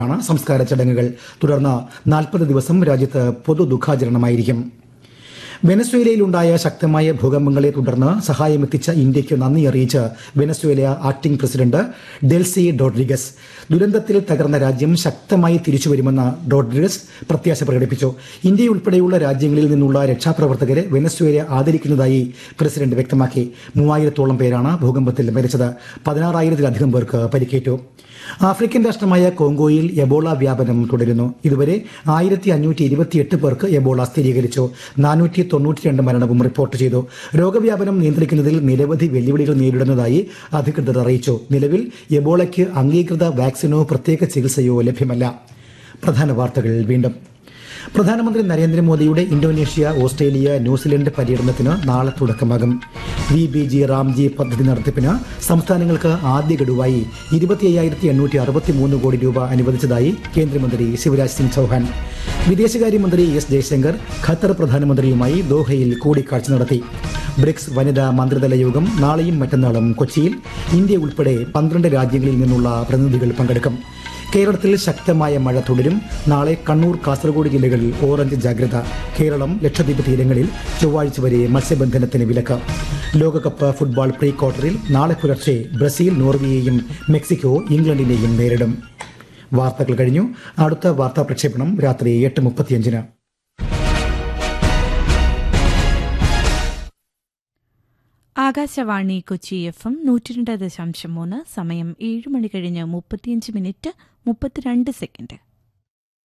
ആണ് സംസ്കാര ചടങ്ങുകൾ തുടർന്ന് നാൽപ്പത് ദിവസം രാജ്യത്ത് പൊതു ദുഃഖാചരണമായിരിക്കും വെനസ്വേലയിലുണ്ടായ ശക്തമായ ഭൂകമ്പങ്ങളെ തുടർന്ന് സഹായമെത്തിച്ച ഇന്ത്യയ്ക്ക് നന്ദി അറിയിച്ച് Venezuela acting president Delcy Rodriguez ദുരന്തത്തിൽ തകർന്ന രാജ്യം ശക്തമായി തിരിച്ചുവരുമെന്ന് ഡോഡ്രിഗസ് പ്രത്യാശ പ്രകടിപ്പിച്ചു ഇന്ത്യയുൾപ്പെടെയുള്ള രാജ്യങ്ങളിൽ നിന്നുള്ള രക്ഷാപ്രവർത്തകരെ വെനസ്വേല ആദരിക്കുന്നതായി പ്രസിഡന്റ് വ്യക്തമാക്കി മൂവായിരത്തോളം പേരാണ് ഭൂകമ്പത്തിൽ മരിച്ചത് പതിനാറായിരത്തിലധികം പേർക്ക് പരിക്കേറ്റു ആഫ്രിക്കൻ രാഷ്ട്രമായ കോങ്കോയിൽ എബോള വ്യാപനം തുടരുന്നു ഇതുവരെ ആയിരത്തി അഞ്ഞൂറ്റി ഇരുപത്തിയെട്ട് പേർക്ക് എബോള സ്ഥിരീകരിച്ചു നാനൂറ്റി തൊണ്ണൂറ്റിരണ്ട് മരണവും റിപ്പോർട്ട് ചെയ്തു രോഗവ്യാപനം നിയന്ത്രിക്കുന്നതിൽ നിരവധി വെല്ലുവിളികൾ നേരിടുന്നതായി അധികൃതർ അറിയിച്ചു നിലവിൽ എബോളയ്ക്ക് അംഗീകൃത വാക്സിനോ പ്രത്യേക ചികിത്സയോ ലഭ്യമല്ല പ്രധാന വാർത്തകൾ വീണ്ടും പ്രധാനമന്ത്രി നരേന്ദ്രമോദിയുടെ ഇന്തോനേഷ്യ ഓസ്ട്രേലിയ ന്യൂസിലൻഡ് പര്യടനത്തിന് നാളെ തുടക്കമാകും വി ബി ജി റാംജി പദ്ധതി നടത്തിപ്പിന് സംസ്ഥാനങ്ങൾക്ക് ആദ്യ ഗഡുവായി ഇരുപത്തി അയ്യായിരത്തി എണ്ണൂറ്റി അറുപത്തി മൂന്ന് കോടി രൂപ അനുവദിച്ചതായി കേന്ദ്രമന്ത്രി ശിവരാജ് സിംഗ് ചൌഹാൻ വിദേശകാര്യമന്ത്രി എസ് ജയശങ്കർ ഖത്തർ പ്രധാനമന്ത്രിയുമായി ദോഹയിൽ കൂടിക്കാഴ്ച നടത്തി ബ്രിക്സ് വനിതാ മന്ത്രിതല യോഗം നാളെയും മറ്റന്നാളും കൊച്ചിയിൽ ഇന്ത്യ ഉൾപ്പെടെ പന്ത്രണ്ട് രാജ്യങ്ങളിൽ നിന്നുള്ള പ്രതിനിധികൾ പങ്കെടുക്കും കേരളത്തിൽ ശക്തമായ മഴ തുടരും നാളെ കണ്ണൂർ കാസർഗോഡ് ജില്ലകളിൽ ഓറഞ്ച് ജാഗ്രത കേരളം ലക്ഷദ്വീപ് തീരങ്ങളിൽ ചൊവ്വാഴ്ച വരെ മത്സ്യബന്ധനത്തിന് വിലക്ക് ലോകകപ്പ് ഫുട്ബോൾ പ്രീ ക്വാർട്ടറിൽ നാളെ പുലർച്ചെ ബ്രസീൽ നോർവേയെയും മെക്സിക്കോ ഇംഗ്ലണ്ടിനെയും നേരിടും വാർത്തകൾ കഴിഞ്ഞു അടുത്ത വാർത്താ പ്രക്ഷേപണം രാത്രി എട്ട് മുപ്പത്തിയഞ്ചിന് ആകാശവാണി കൊച്ചി എഫ് എം നൂറ്റിരണ്ട് ദശാംശം മൂന്ന് സമയം ഏഴ് മണി കഴിഞ്ഞ് മുപ്പത്തിയഞ്ച് മിനിറ്റ് മുപ്പത്തിരണ്ട് സെക്കൻഡ്